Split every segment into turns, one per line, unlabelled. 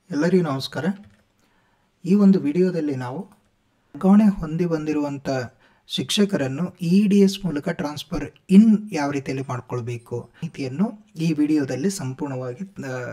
ಎಲ್ಲರಿಗೂ ನಮಸ್ಕಾರ ಈ ಒಂದು ವಿಡಿಯೋದಲ್ಲಿ ನಾವು ವರ್ಗಾವಣೆ ಹೊಂದಿ ಬಂದಿರುವಂಥ ಶಿಕ್ಷಕರನ್ನು ಇ ಡಿ ಎಸ್ ಮೂಲಕ ಟ್ರಾನ್ಸ್ಫರ್ ಇನ್ ಯಾವ ರೀತಿಯಲ್ಲಿ ಮಾಡ್ಕೊಳ್ಬೇಕು ನೀತಿಯನ್ನು ಈ ವಿಡಿಯೋದಲ್ಲಿ ಸಂಪೂರ್ಣವಾಗಿ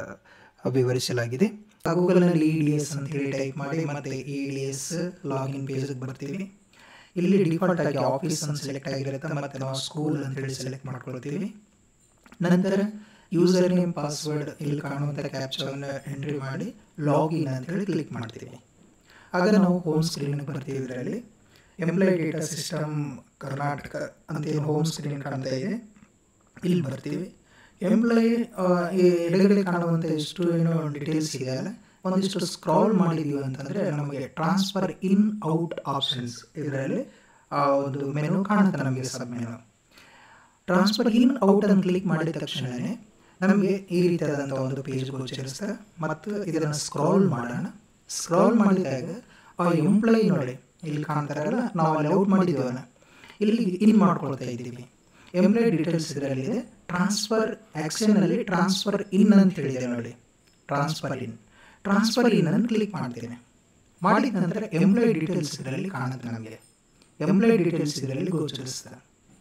ಆ, ವಿವರಿಸಲಾಗಿದೆ ಗೂಗಲ್ನಲ್ಲಿ ಇ ಡಿ ಎಸ್ ಅಂತೇಳಿ ಟೈಪ್ ಮಾಡಿ ಮತ್ತೆ ಇ ಡಿ ಎಸ್ ಲಾಗಿನ್ ಪೇಜ್ಗೆ ಬರ್ತೀವಿ ಇಲ್ಲಿ ಡಿಫಾಲ್ಟ್ ಆಗಿ ಆಫೀಸ್ ಅಂತ ಸೆಲೆಕ್ಟ್ ಆಗಿರುತ್ತೆ ಮತ್ತೆ ನಾವು ಸ್ಕೂಲ್ ಅಂತೇಳಿ ಸೆಲೆಕ್ಟ್ ಮಾಡ್ಕೊಳ್ತೀವಿ ನಂತರ ಯೂಸರ್ ನೇಮ್ ಪಾಸ್ವರ್ಡ್ ಇಲ್ಲಿ ಕಾಣುವಂಥ ಕ್ಯಾಪ್ಚವನ್ನು ಎಂಟ್ರಿ ಮಾಡಿ ಲಾಗಿನ್ ಅಂತೇಳಿ ಕ್ಲಿಕ್ ಮಾಡ್ತೀವಿ ಆಗ ನಾವು ಹೋಮ್ ಸ್ಕ್ರೀನ್ಗೆ ಬರ್ತೀವಿ ಇದರಲ್ಲಿ ಎಂಪ್ಲಾಯ್ ಡೇಟಾ ಸಿಸ್ಟಮ್ ಕರ್ನಾಟಕ ಅಂತ ಏನು ಹೋಮ್ ಸ್ಕ್ರೀನ್ ಕಾಣ್ತಾ ಇದೆ ಇಲ್ಲಿ ಬರ್ತೀವಿ ಎಂಪ್ಲಾಯಿ ಎಡಗಡೆ ಕಾಣುವಂಥ ಎಷ್ಟು ಏನೋ ಡೀಟೇಲ್ಸ್ ಇದೆಯಲ್ಲ ಒಂದಿಷ್ಟು ಸ್ಕ್ರಾಲ್ ಮಾಡಿದೀವಿ ಅಂತಂದರೆ ನಮಗೆ ಟ್ರಾನ್ಸ್ಫರ್ ಇನ್ ಔಟ್ ಆಪ್ಷನ್ಸ್ ಇದರಲ್ಲಿ ಆ ಒಂದು ಮೆನು ಕಾಣುತ್ತೆ ನಮಗೆ sub menu transfer in out ಅಂತ ಕ್ಲಿಕ್ ಮಾಡಿದ ತಕ್ಷಣವೇ ನಮಗೆ ಈ ರೀತಿಯಾದಂಥ ಒಂದು ಪೇಜ್ ಗೋಚರಿಸ್ತದೆ ಮತ್ತು ಇದನ್ನು ಸ್ಕ್ರಾಲ್ ಮಾಡೋಣ ಸ್ಕ್ರಾಲ್ ಮಾಡಿದಾಗ ಆ ಎಂಪ್ಲಾಯಿ ನೋಡಿ ಇಲ್ಲಿ ಕಾಣ್ತಾರಲ್ಲ ನಾವು ಅಲ್ಲಿ ಔಟ್ ಮಾಡಿದ್ದೀವಲ್ಲ ಇಲ್ಲಿ ಇನ್ ಮಾಡ್ಕೊಳ್ತಾ ಇದ್ದೀವಿ ಎಂಪ್ಲಾಯ್ ಡೀಟೇಲ್ಸ್ ಇದರಲ್ಲಿದೆ ಟ್ರಾನ್ಸ್ಫರ್ ಆ್ಯಕ್ಷನಲ್ಲಿ ಟ್ರಾನ್ಸ್ಫರ್ ಇನ್ ಅಂತ ಹೇಳಿದೆ ನೋಡಿ ಟ್ರಾನ್ಸ್ಫರ್ ಇನ್ ಟ್ರಾನ್ಸ್ಫರ್ ಇನ್ ಅನ್ನು ಕ್ಲಿಕ್ ಮಾಡ್ತೇನೆ ಮಾಡಿದ ನಂತರ ಎಂಪ್ಲಾಯ್ ಡೀಟೇಲ್ಸ್ ಇದರಲ್ಲಿ ಕಾಣುತ್ತೆ ನಮಗೆ ಎಂಪ್ಲಾಯ್ ಡೀಟೇಲ್ಸ್ ಇದರಲ್ಲಿ ಗೋಚರಿಸ್ತದೆ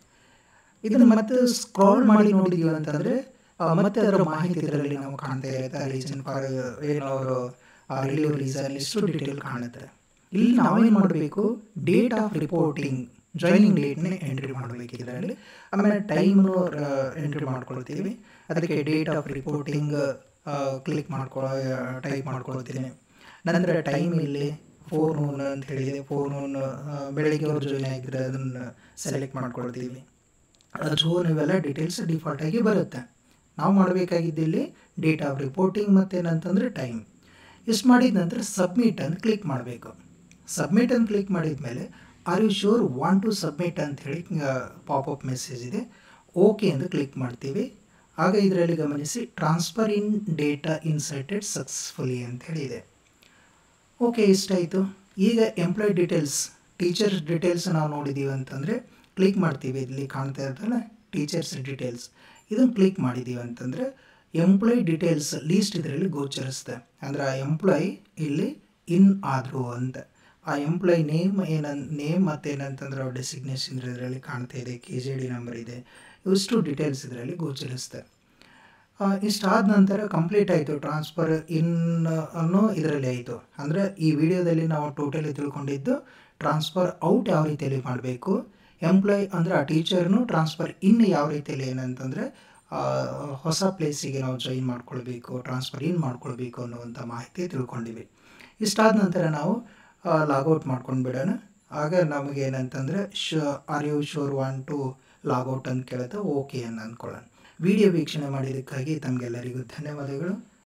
ಇದನ್ನು ಮತ್ತೆ ಸ್ಕ್ರಾಲ್ ಮಾಡಿ ನೋಡಿದೀವಿ ಅಂತಂದರೆ ಆ, ಮತ್ತೆ ಅದರ ಮಾಹಿತಿ ಇದರಲ್ಲಿ ನಾವು ಕಾಣ್ತಾ ಇರುತ್ತೆ ರೀಸನ್ ಫಾರ್ ಏನು ಅವರು ರಿಲೀವ್ ರೀಸನ್ ಇಷ್ಟು ಡೀಟೇಲ್ ಕಾಣುತ್ತೆ ಇಲ್ಲಿ ನಾವೇನು ಮಾಡಬೇಕು ಡೇಟ್ ಆಫ್ ರಿಪೋರ್ಟಿಂಗ್ ಜಾಯ್ನಿಂಗ್ ಡೇಟ್ನೇ ಎಂಟ್ರಿ ಮಾಡಬೇಕು ಇದರಲ್ಲಿ ಆಮೇಲೆ ಟೈಮ್ನು ಎಂಟ್ರಿ ಮಾಡ್ಕೊಳ್ತೀವಿ ಅದಕ್ಕೆ ಡೇಟ್ ಆಫ್ ರಿಪೋರ್ಟಿಂಗ್ ಕ್ಲಿಕ್ ಮಾಡ್ಕೊಳ್ಳೋ ಟೈಪ್ ಮಾಡ್ಕೊಳ್ತೀನಿ ನಂತರ ಟೈಮ್ ಇಲ್ಲಿ ಫೋರ್ ನೂನ್ ಅಂತ ಹೇಳಿದೆ ಫೋರ್ ನೂನ್ ಬೆಳಗ್ಗೆ ಅವ್ರು ಜಾಯ್ನ್ ಆಗಿದ್ರೆ ಅದನ್ನು ಸೆಲೆಕ್ಟ್ ಮಾಡ್ಕೊಳ್ತೀವಿ ಜೋನ್ ಇವೆಲ್ಲ ಡೀಟೇಲ್ಸ್ ಡಿಫಾಲ್ಟ್ ಆಗಿ ಬರುತ್ತೆ ನಾವು ಮಾಡಬೇಕಾಗಿದ್ದಲ್ಲಿ ಡೇಟ್ ಆಫ್ ರಿಪೋರ್ಟಿಂಗ್ ಮತ್ತು ಏನಂತಂದರೆ ಟೈಮ್ ಇಷ್ಟು ಮಾಡಿದ ನಂತರ ಸಬ್ಮಿಟ್ ಅಂತ ಕ್ಲಿಕ್ ಮಾಡಬೇಕು ಸಬ್ಮಿಟ್ ಅಂತ ಕ್ಲಿಕ್ ಮಾಡಿದ ಮೇಲೆ are you sure want to submit ಅಂತ ಹೇಳಿ ಪಾಪಪ್ ಮೆಸೇಜ್ ಇದೆ ಓಕೆ ಅಂತ ಕ್ಲಿಕ್ ಮಾಡ್ತೀವಿ ಆಗ ಇದರಲ್ಲಿ ಗಮನಿಸಿ transfer in data inserted successfully ಅಂತ ಹೇಳಿದೆ ಓಕೆ ಇಷ್ಟಾಯಿತು ಈಗ ಎಂಪ್ಲಾಯ್ ಡೀಟೇಲ್ಸ್ ಟೀಚರ್ಸ್ ಡೀಟೇಲ್ಸ್ ನಾವು ನೋಡಿದ್ದೀವಿ ಅಂತಂದರೆ ಕ್ಲಿಕ್ ಮಾಡ್ತೀವಿ ಇಲ್ಲಿ ಕಾಣ್ತಾ ಇರ್ತಲ್ಲ ಟೀಚರ್ಸ್ ಡೀಟೇಲ್ಸ್ ಇದನ್ನು ಕ್ಲಿಕ್ ಮಾಡಿದ್ದೀವಿ ಅಂತಂದರೆ ಎಂಪ್ಲಾಯ್ ಡೀಟೇಲ್ಸ್ ಲೀಸ್ಟ್ ಇದರಲ್ಲಿ ಗೋಚರಿಸುತ್ತೆ ಅಂದರೆ ಆ ಎಂಪ್ಲಾಯ್ ಇಲ್ಲಿ ಇನ್ ಆದರು ಅಂತ ಆ ಎಂಪ್ಲಾಯ್ ನೇಮ್ ಏನನ್ ನೇಮ್ ಮತ್ತು ಏನಂತಂದ್ರೆ ಅವ್ರ ಡೆಸಿಗ್ನೇಷನ್ ಇದರಲ್ಲಿ ಕಾಣ್ತಾ ಇದೆ ಕೆ ಜೆ ಡಿ ನಂಬರ್ ಇದೆ ಇಷ್ಟು ಡೀಟೇಲ್ಸ್ ಇದರಲ್ಲಿ ಗೋಚರಿಸುತ್ತೆ ಆ, ಇಷ್ಟಾದ ನಂತರ ಕಂಪ್ಲೀಟ್ ಆಯಿತು ಟ್ರಾನ್ಸ್ಫರ್ ಇನ್ ಅನ್ನೋ ಇದರಲ್ಲಿ ಆಯಿತು ಅಂದರೆ ಈ ವಿಡಿಯೋದಲ್ಲಿ ನಾವು ಟೋಟಲಿ ತಿಳ್ಕೊಂಡಿದ್ದು ಟ್ರಾನ್ಸ್ಫರ್ ಔಟ್ ಯಾವ ರೀತಿಯಲ್ಲಿ ಮಾಡಬೇಕು ಎಂಪ್ಲಾಯ್ ಅಂದರೆ ಆ ಟೀಚರ್ನು ಟ್ರಾನ್ಸ್ಫರ್ ಇನ್ ಯಾವ ರೀತಿಯಲ್ಲಿ ಏನಂತಂದರೆ ಆ, ಹೊಸ ಪ್ಲೇಸಿಗೆ ನಾವು ಜಾಯಿನ್ ಮಾಡ್ಕೊಳ್ಬೇಕು ಟ್ರಾನ್ಸ್ಫರ್ ಇನ್ ಮಾಡ್ಕೊಳ್ಬೇಕು ಅನ್ನುವಂಥ ಮಾಹಿತಿ ತಿಳ್ಕೊಂಡಿವಿ ಇಷ್ಟಾದ ನಂತರ ನಾವು ಲಾಗೌಟ್ ಮಾಡ್ಕೊಂಡು ಬಿಡೋಣ ಆಗ ನಮಗೆ ಏನಂತಂದರೆ ಶ are you sure want to logout ಅಂತ ಕೇಳುತ್ತೆ ಓಕೆ ಅನ್ನು ಅಂದ್ಕೊಳ್ಳೋಣ ವಿಡಿಯೋ ವೀಕ್ಷಣೆ ಮಾಡಿದ್ದಕ್ಕಾಗಿ ತಮಗೆಲ್ಲರಿಗೂ ಧನ್ಯವಾದಗಳು